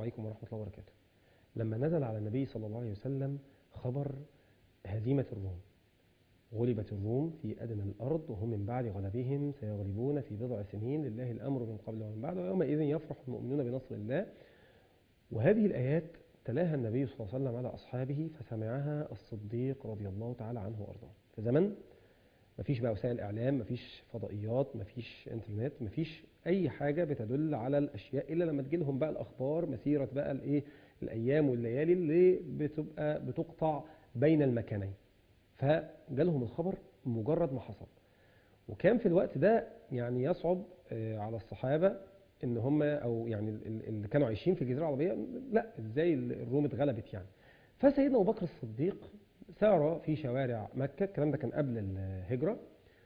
عليكم ورحمة الله وبركاته لما نزل على النبي صلى الله عليه وسلم خبر هزيمة الروم غلبت الروم في أدنى الأرض وهم من بعد غلبهم سيغلبون في بضع سنين لله الأمر من قبل ومن بعد ويومئذ يفرح المؤمنون بنصر الله وهذه الآيات تلاها النبي صلى الله عليه وسلم على أصحابه فسمعها الصديق رضي الله تعالى عنه وأرضاه في زمن مفيش بقى وسائل إعلام مفيش فضائيات مفيش إنترنت مفيش أي حاجة بتدل على الأشياء إلا لما تجيلهم بقى الأخبار مسيرة بقى الإيه الأيام والليالي اللي بتبقى بتقطع بين المكانين فجالهم الخبر مجرد ما حصل وكان في الوقت ده يعني يصعب آه، على الصحابة ان هم او يعني ال- ال- اللي كانوا عايشين في الجزيره العربيه لا ازاي الروم اتغلبت يعني فسيدنا ابو بكر الصديق سار في شوارع مكه الكلام ده كان قبل الهجره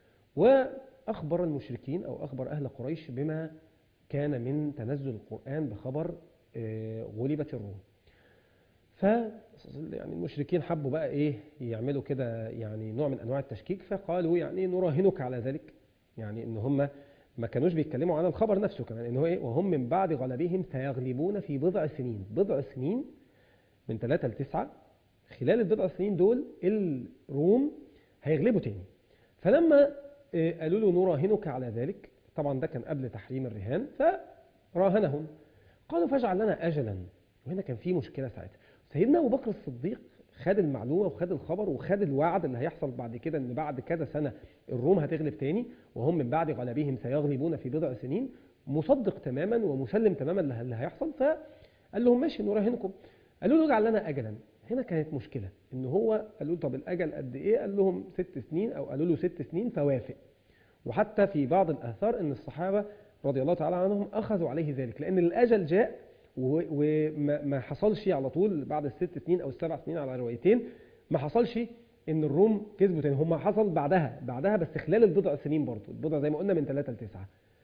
واخبر المشركين او اخبر اهل قريش بما كان من تنزل القران بخبر آه، غلبت الروم ف يعني المشركين حبوا بقى ايه يعملوا كده يعني نوع من انواع التشكيك فقالوا يعني نراهنك على ذلك يعني ان هم ما كانوش بيتكلموا عن الخبر نفسه كمان ان هو ايه وهم من بعد غلبهم سيغلبون في بضع سنين بضع سنين من 3 ل 9 خلال البضع سنين دول الروم هيغلبوا تاني فلما آه، قالوا له نراهنك على ذلك طبعا ده كان قبل تحريم الرهان فراهنهم قالوا فاجعل لنا اجلا وهنا كان في مشكله ساعتها سيدنا ابو بكر الصديق خد المعلومه وخد الخبر وخد الوعد اللي هيحصل بعد كده ان بعد كذا سنه الروم هتغلب تاني وهم من بعد غلبهم سيغلبون في بضع سنين مصدق تماما ومسلم تماما اللي هيحصل فقال لهم ماشي نراهنكم قالوا له اجعل لنا اجلا هنا كانت مشكله ان هو قالوا له طب الاجل قد ايه قال لهم ست سنين او قالوا له ست سنين فوافق وحتى في بعض الاثار ان الصحابه رضي الله تعالى عنهم اخذوا عليه ذلك لان الاجل جاء و- وما ما حصلش على طول بعد الست سنين او السبع سنين على روايتين ما حصلش ان الروم كسبوا تاني هم حصل بعدها بعدها بس خلال البضع سنين برضه البضع زي ما قلنا من ثلاثة لتسعة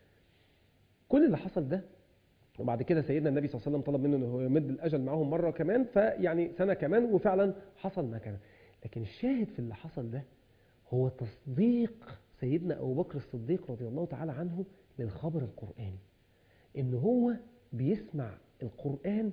كل اللي حصل ده وبعد كده سيدنا النبي صلى الله عليه وسلم طلب منه ان هو يمد الاجل معاهم مره كمان فيعني سنه كمان وفعلا حصل ما كان لكن الشاهد في اللي حصل ده هو تصديق سيدنا ابو بكر الصديق رضي الله تعالى عنه للخبر القراني ان هو بيسمع القران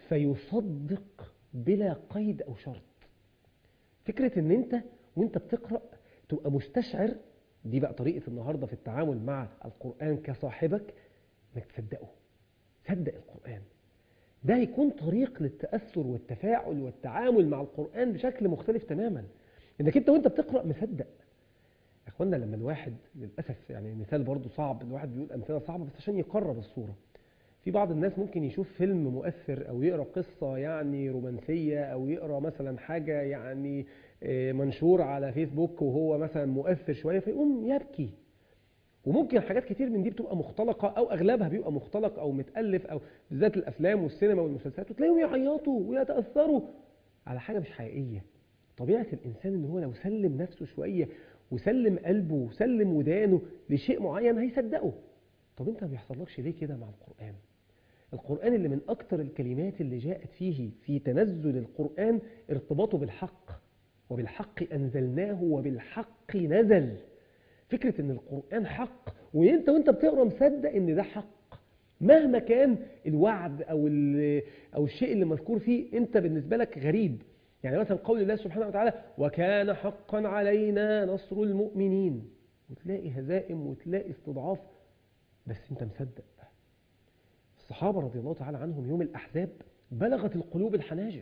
فيصدق بلا قيد او شرط فكره ان انت وانت بتقرا تبقى مستشعر دي بقى طريقه النهارده في التعامل مع القران كصاحبك انك تصدقه صدق القرآن ده هيكون طريق للتأثر والتفاعل والتعامل مع القرآن بشكل مختلف تماما انك انت وانت بتقرأ مصدق يا اخوانا لما الواحد للأسف يعني مثال برضو صعب الواحد بيقول أمثلة صعبة بس عشان يقرب الصورة في بعض الناس ممكن يشوف فيلم مؤثر أو يقرأ قصة يعني رومانسية أو يقرأ مثلا حاجة يعني آه، منشور على فيسبوك وهو مثلا مؤثر شوية فيقوم يبكي وممكن حاجات كتير من دي بتبقى مختلقه او اغلبها بيبقى مختلق او متالف او بالذات الافلام والسينما والمسلسلات وتلاقيهم يعيطوا ويتاثروا على حاجه مش حقيقيه طبيعه الانسان ان هو لو سلم نفسه شويه وسلم قلبه وسلم ودانه لشيء معين هيصدقه طب انت ما بيحصلكش ليه كده مع القران القران اللي من اكتر الكلمات اللي جاءت فيه في تنزل القران ارتباطه بالحق وبالحق انزلناه وبالحق نزل فكرة ان القرآن حق وانت وانت بتقرا مصدق ان ده حق مهما كان الوعد او ال- او الشيء اللي مذكور فيه انت بالنسبة لك غريب يعني مثلا قول الله سبحانه وتعالى وكان حقا علينا نصر المؤمنين وتلاقي هزائم وتلاقي استضعاف بس انت مصدق الصحابة رضي الله تعالى عنهم يوم الأحزاب بلغت القلوب الحناجر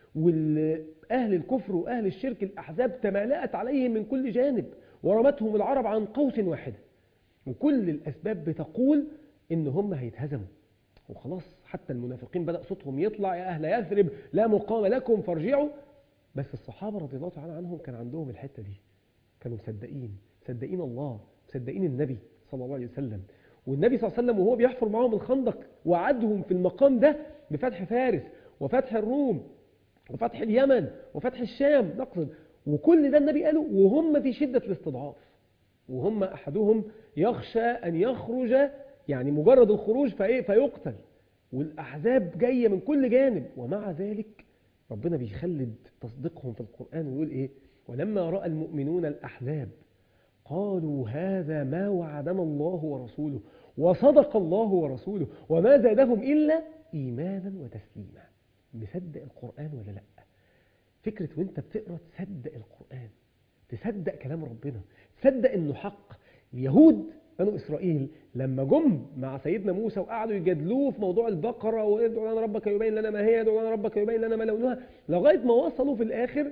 وأهل الكفر وأهل الشرك الأحزاب تمالأت عليهم من كل جانب ورمتهم العرب عن قوس واحدة وكل الأسباب بتقول إن هم هيتهزموا وخلاص حتى المنافقين بدأ صوتهم يطلع يا أهل يثرب لا مقام لكم فارجعوا بس الصحابة رضي الله تعالى عنهم كان عندهم الحتة دي كانوا مصدقين مصدقين الله مصدقين النبي صلى الله عليه وسلم والنبي صلى الله عليه وسلم وهو بيحفر معاهم الخندق وعدهم في المقام ده بفتح فارس وفتح الروم وفتح اليمن وفتح الشام نقصد وكل ده النبي قاله وهم في شدة الاستضعاف وهم أحدهم يخشى أن يخرج يعني مجرد الخروج فإيه فيقتل والأحزاب جاية من كل جانب ومع ذلك ربنا بيخلد تصديقهم في القرآن ويقول إيه ولما رأى المؤمنون الأحزاب قالوا هذا ما وعدنا الله ورسوله وصدق الله ورسوله وما زادهم إلا إيمانا وتسليما مصدق القرآن ولا لأ فكرة وانت بتقرأ تصدق القرآن تصدق كلام ربنا تصدق انه حق اليهود بنو اسرائيل لما جم مع سيدنا موسى وقعدوا يجادلوه في موضوع البقره وادعوا لنا ربك يبين لنا ما هي ادعوا لنا ربك يبين لنا ما لونها لغايه ما وصلوا في الاخر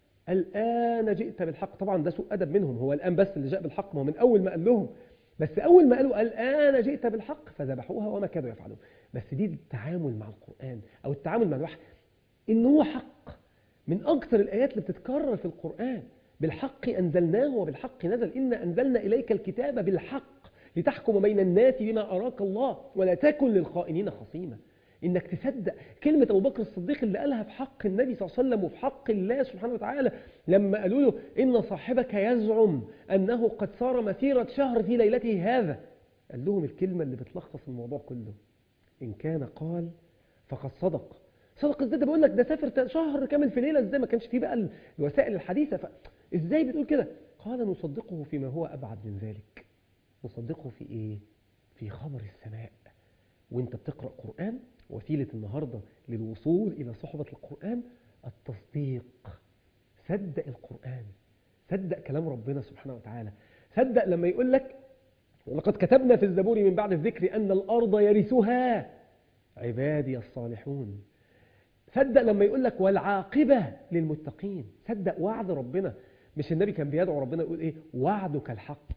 الان جئت بالحق طبعا ده سوء ادب منهم هو الان بس اللي جاء بالحق ما هو من اول ما قال لهم بس اول ما قالوا الان جئت بالحق فذبحوها وما كادوا يفعلون بس دي التعامل مع القران او التعامل مع الوحي ان هو حق من اكثر الايات اللي بتتكرر في القران بالحق أنزلناه وبالحق نزل إنا أنزلنا إليك الكتاب بالحق لتحكم بين الناس بما أراك الله ولا تكن للخائنين خصيما إنك تصدق كلمة أبو بكر الصديق اللي قالها في حق النبي صلى الله عليه وسلم وفي حق الله سبحانه وتعالى لما قالوا له إن صاحبك يزعم أنه قد صار مسيرة شهر في ليلته هذا قال لهم الكلمة اللي بتلخص الموضوع كله إن كان قال فقد صدق صدق ازاي ده بقول لك ده سافر شهر كامل في ليله ازاي ما كانش فيه بقى الوسائل الحديثه ف... ازاي بتقول كده قال نصدقه فيما هو ابعد من ذلك نصدقه في ايه في خبر السماء وانت بتقرا قران وسيله النهارده للوصول الى صحبه القران التصديق صدق القران صدق كلام ربنا سبحانه وتعالى صدق لما يقول لك ولقد كتبنا في الزبور من بعد الذكر ان الارض يرثها عبادي الصالحون صدق لما يقول لك والعاقبة للمتقين صدق وعد ربنا مش النبي كان بيدعو ربنا يقول ايه وعدك الحق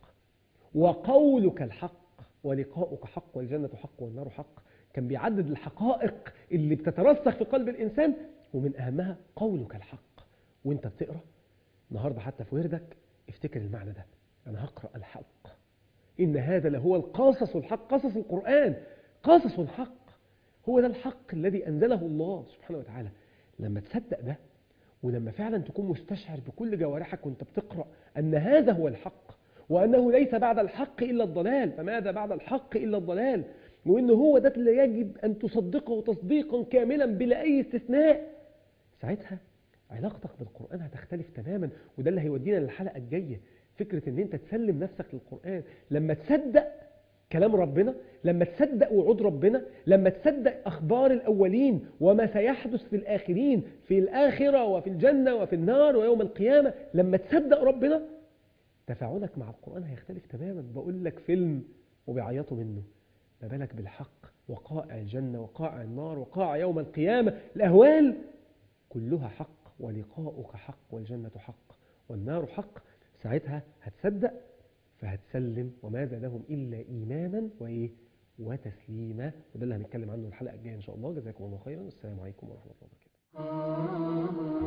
وقولك الحق ولقاؤك حق والجنة حق والنار حق كان بيعدد الحقائق اللي بتترسخ في قلب الإنسان ومن أهمها قولك الحق وانت بتقرأ النهاردة حتى في وردك افتكر المعنى ده أنا هقرأ الحق إن هذا لهو القصص الحق قصص القرآن قصص الحق هو ده الحق الذي أنزله الله سبحانه وتعالى لما تصدق ده ولما فعلا تكون مستشعر بكل جوارحك وانت بتقرأ أن هذا هو الحق وأنه ليس بعد الحق إلا الضلال فماذا بعد الحق إلا الضلال وأنه هو ده اللي يجب أن تصدقه تصديقا كاملا بلا أي استثناء ساعتها علاقتك بالقرآن هتختلف تماما وده اللي هيودينا للحلقة الجاية فكرة ان انت تسلم نفسك للقرآن لما تصدق كلام ربنا لما تصدق وعود ربنا لما تصدق أخبار الأولين وما سيحدث في الآخرين في الآخرة وفي الجنة وفي النار ويوم القيامة لما تصدق ربنا تفاعلك مع القرآن هيختلف تماما بقول لك فيلم وبيعيطوا منه ما بالك بالحق وقائع الجنة وقائع النار وقائع يوم القيامة الأهوال كلها حق ولقاؤك حق والجنة حق والنار حق ساعتها هتصدق فهتسلم وما زادهم إلا إيمانا وإيه وتسليما وده اللي هنتكلم عنه الحلقة الجاية إن شاء الله جزاكم الله خيرا والسلام عليكم ورحمة الله وبركاته